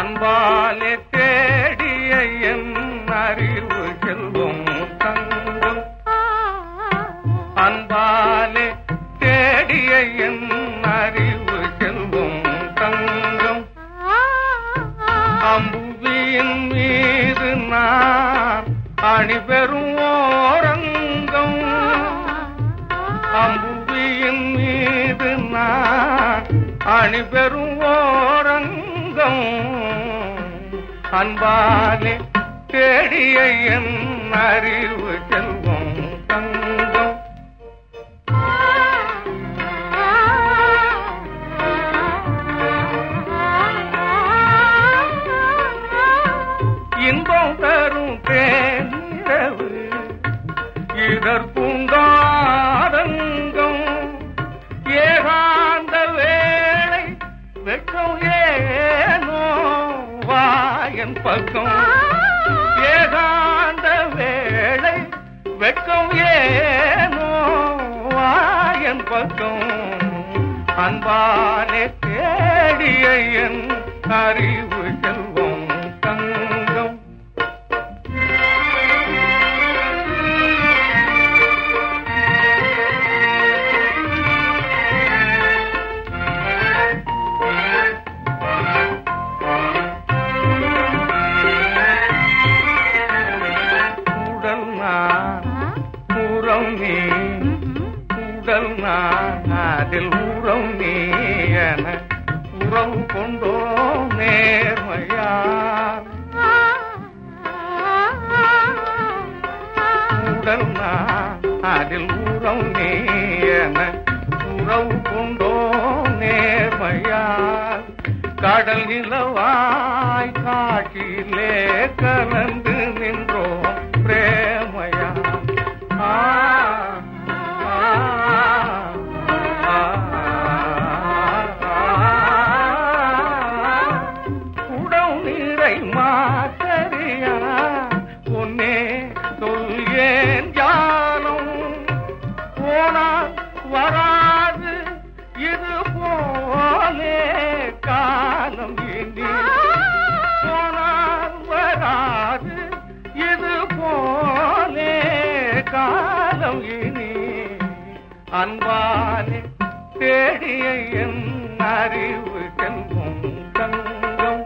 அன்பாலே தேடிய என் அறிவு செல்வம் தங்கம் அன்பாலே தேடிய என் அறிவு செல்வம் தங்கம் அம்புவியின் மீது நான் அணிபெறும் ஓரங்கம் அம்புவியின் மீது நான் அணிபெறும் ஓரங்கம் அன்பாலே தேடிய என் அறிவு செல்வம் தங்கம் இன்பம் தரும் தேனிரவு இதற்குண்டாரங்கம் ஏகாந்த வேளை வெட்கம் ஏனோ வாயன் பக்கம் ஏகாந்த வேளை வெட்கம் ஏனோ வாயன் பக்கம் அன்பாலே தேடிய என் அறிவு செல்வம் தங்கம் உடல் நான் உறம் நீ உடல் நான் அதில் உறம் நீ என உறவு கொண்டோ நேர்மையார் உடல் நான் அதில் உறம் நீ என உறவு கொண்டோ நேர்மையார் கடல் நிலவாய் காட்டிலே கலந்து நின்றோம் பிரேமையா ஆ, ஆ, ஆ, ஆ. குடம் நீரை மாத்தறியா பொன்னே சொல் ஏன் ஜாலம் போனால் வராது இது போலே காலம் இனி போனால் வராது இது போலே காலம் இனி அன்பாலே தேடிய என் அறிவு செல்வம் தங்கம்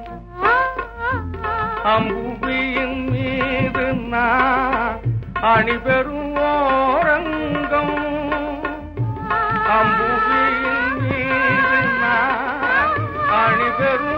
அம்புவியின் மீது நான் அணிபெறும் ஓரங்கம் அம்புவியின் மீது நான் அணிபெறும்